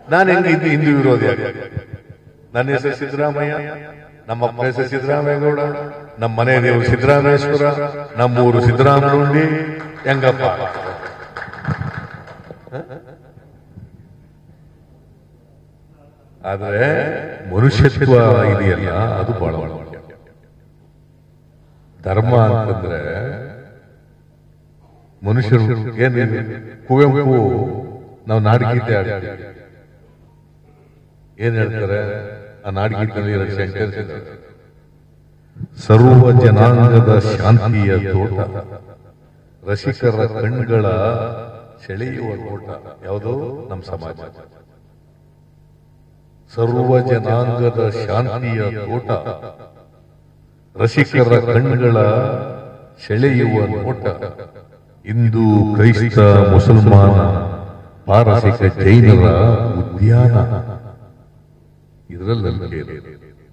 ನಾನು ಹೆಂಗೆ ಹಿಂದೂ ಹಿಂದೂ ವಿರೋಧಿ ಆಗಿ ನನ್ನ ಹೆಸರು ಸಿದ್ದರಾಮಯ್ಯ ನಮ್ಮ ಅಪ್ಪ ಹೆಸರು ಸಿದ್ದರಾಮೇಗೌಡ ನಮ್ಮ ಮನೆ ದೇವರು ಸಿದ್ದರಾಮೇಶ್ವರ ನಮ್ಮೂರು ಸಿದ್ದರಾಮನುಂಡಿ ಹೆಂಗಪ್ಪ ಆದ್ರೆ ಮನುಷ್ಯತ್ವ ಇದೆಯಲ್ಲ ಅದು ಬಹಳ ಮುಖ್ಯ ಧರ್ಮ ಅಂತಂದ್ರೆ ಮನುಷ್ಯರು ಏನು ಕುವೆಂಪು ನಾವು ನಾಡಗೀತೆ ಆಡ್ತೀವಿ ಏನ್ ಹೇಳ್ತಾರೆ ಆ ನಾಡಗೀತೆಯಲ್ಲಿ ಎರಡು ಸೆಂಟೆನ್ಸ್ ಇದೆ ಸರ್ವ ಜನಾಂಗದ ಶಾಂತಿಯ ತೋಟ ರಸಿಕರ ಕಣ್ಗಳ ಸೆಳೆಯುವ ತೋಟ ಯಾವುದು ನಮ್ಮ ಸಮಾಜ ಸರ್ವ ಜನಾಂಗದ ಶಾಂತಿಯ ತೋಟ ರಸಿಕರ ಕಣ್ಗಳ ಸೆಳೆಯುವ ನೋಟ ಹಿಂದೂ ಕ್ರೈಸ್ತ ಮುಸಲ್ಮಾನ ಪಾರಸಿಕ ಜೈನರ ಉದ್ಯಾನ ಇದರಲ್ಲಿ ನಂಬಿಕೆ ಇದೆ